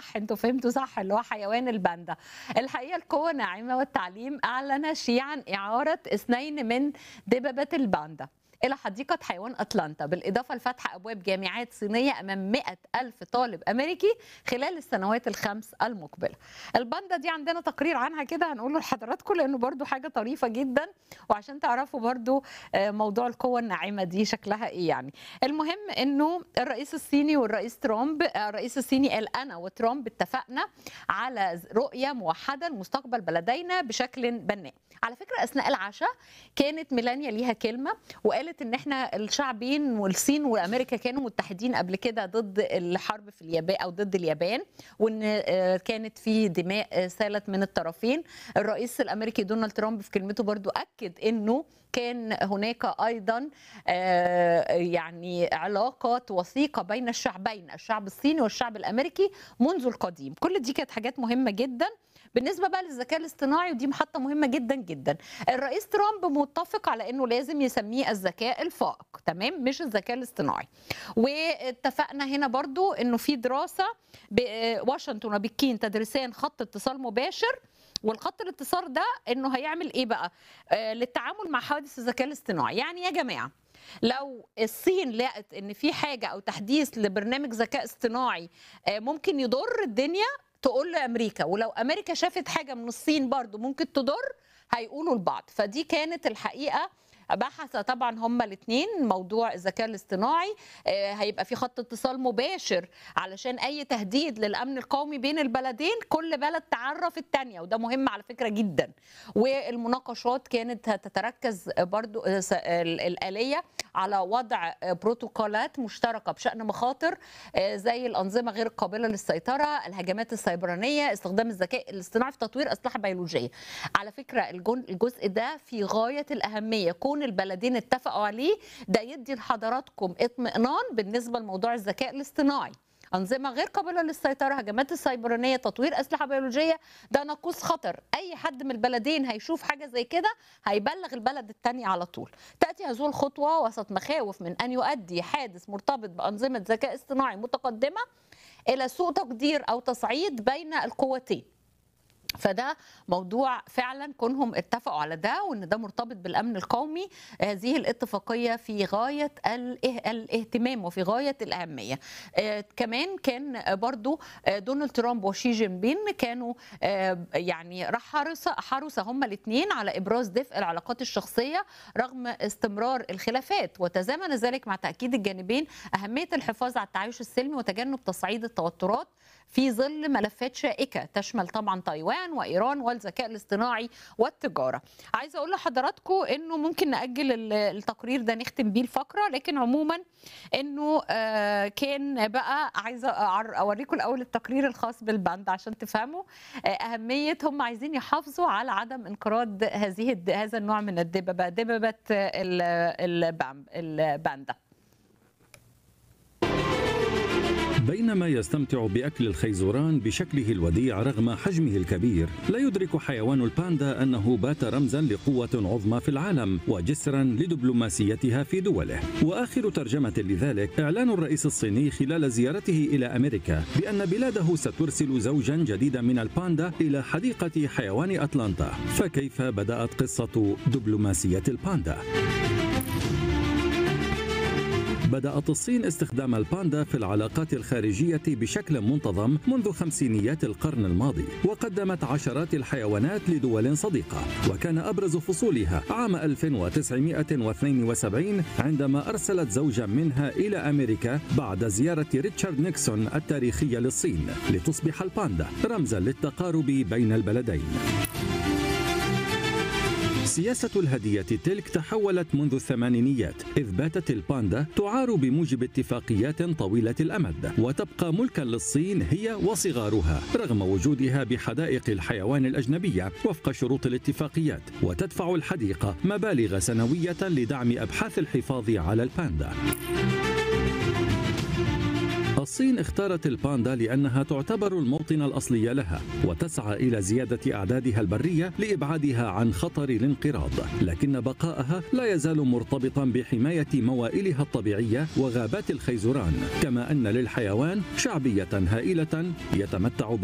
صح انتوا فهمتوا صح اللي هو حيوان الباندا الحقيقه القوه الناعمه والتعليم اعلن شيعا اعاره اثنين من دببه الباندا إلى حديقة حيوان أتلانتا بالإضافة لفتح أبواب جامعات صينية أمام 100 ألف طالب أمريكي خلال السنوات الخمس المقبلة الباندا دي عندنا تقرير عنها كده هنقوله لحضراتكم لأنه برضو حاجة طريفة جدا وعشان تعرفوا برضو موضوع القوة الناعمة دي شكلها إيه يعني المهم أنه الرئيس الصيني والرئيس ترامب الرئيس الصيني قال أنا وترامب اتفقنا على رؤية موحدة لمستقبل بلدينا بشكل بناء على فكرة أثناء العشاء كانت ميلانيا ليها كلمة وقالت ان احنا الشعبين والصين وامريكا كانوا متحدين قبل كده ضد الحرب في اليابان او ضد اليابان وان كانت في دماء سالت من الطرفين الرئيس الامريكي دونالد ترامب في كلمته برضو اكد انه كان هناك ايضا يعني علاقات وثيقه بين الشعبين الشعب الصيني والشعب الامريكي منذ القديم كل دي كانت حاجات مهمه جدا بالنسبه بقى للذكاء الاصطناعي ودي محطه مهمه جدا جدا الرئيس ترامب متفق على انه لازم يسميه الذكاء الفائق تمام مش الذكاء الاصطناعي واتفقنا هنا برضو انه في دراسه بواشنطن وبكين تدرسان خط اتصال مباشر والخط الاتصال ده انه هيعمل ايه بقى آه للتعامل مع حوادث الذكاء الاصطناعي يعني يا جماعه لو الصين لقت ان في حاجه او تحديث لبرنامج ذكاء اصطناعي آه ممكن يضر الدنيا تقول لامريكا ولو امريكا شافت حاجه من الصين برضو ممكن تضر هيقولوا لبعض فدي كانت الحقيقه بحث طبعا هما الاثنين موضوع الذكاء الاصطناعي هيبقى في خط اتصال مباشر علشان اي تهديد للامن القومي بين البلدين كل بلد تعرف الثانيه وده مهم على فكره جدا والمناقشات كانت هتتركز برضو الاليه على وضع بروتوكولات مشتركه بشان مخاطر زي الانظمه غير القابله للسيطره الهجمات السيبرانيه استخدام الذكاء الاصطناعي في تطوير اسلحه بيولوجيه على فكره الجزء ده في غايه الاهميه يكون البلدين اتفقوا عليه ده يدي لحضراتكم اطمئنان بالنسبه لموضوع الذكاء الاصطناعي أنظمة غير قابلة للسيطرة هجمات السيبرانية تطوير أسلحة بيولوجية ده ناقوس خطر أي حد من البلدين هيشوف حاجة زي كده هيبلغ البلد التاني على طول تأتي هذه الخطوة وسط مخاوف من أن يؤدي حادث مرتبط بأنظمة ذكاء اصطناعي متقدمة إلى سوء تقدير أو تصعيد بين القوتين فده موضوع فعلا كونهم اتفقوا على ده وان ده مرتبط بالامن القومي هذه الاتفاقيه في غايه الاهتمام وفي غايه الاهميه آه كمان كان برضو دونالد ترامب وشي جين بين كانوا آه يعني راح حرص حرص هما الاثنين على ابراز دفء العلاقات الشخصيه رغم استمرار الخلافات وتزامن ذلك مع تاكيد الجانبين اهميه الحفاظ على التعايش السلمي وتجنب تصعيد التوترات في ظل ملفات شائكه تشمل طبعا تايوان وايران والذكاء الاصطناعي والتجاره. عايزه اقول لحضراتكم انه ممكن ناجل التقرير ده نختم بيه الفقره لكن عموما انه كان بقى عايزه اوريكم الاول التقرير الخاص بالباند عشان تفهموا اهميه هم عايزين يحافظوا على عدم انقراض هذه هذا النوع من الدببه دببه الباندا. بينما يستمتع باكل الخيزران بشكله الوديع رغم حجمه الكبير لا يدرك حيوان الباندا انه بات رمزا لقوه عظمى في العالم وجسرا لدبلوماسيتها في دوله واخر ترجمه لذلك اعلان الرئيس الصيني خلال زيارته الى امريكا بان بلاده سترسل زوجا جديدا من الباندا الى حديقه حيوان اتلانتا فكيف بدات قصه دبلوماسيه الباندا بدأت الصين استخدام الباندا في العلاقات الخارجية بشكل منتظم منذ خمسينيات القرن الماضي وقدمت عشرات الحيوانات لدول صديقة وكان أبرز فصولها عام 1972 عندما أرسلت زوجا منها إلى أمريكا بعد زيارة ريتشارد نيكسون التاريخية للصين لتصبح الباندا رمزا للتقارب بين البلدين سياسة الهدية تلك تحولت منذ الثمانينيات إذ باتت الباندا تعار بموجب اتفاقيات طويلة الأمد وتبقى ملكا للصين هي وصغارها رغم وجودها بحدائق الحيوان الأجنبية وفق شروط الاتفاقيات وتدفع الحديقة مبالغ سنوية لدعم أبحاث الحفاظ على الباندا الصين اختارت الباندا لأنها تعتبر الموطن الأصلي لها وتسعى إلى زيادة أعدادها البرية لإبعادها عن خطر الانقراض لكن بقاءها لا يزال مرتبطا بحماية موائلها الطبيعية وغابات الخيزران كما أن للحيوان شعبية هائلة يتمتع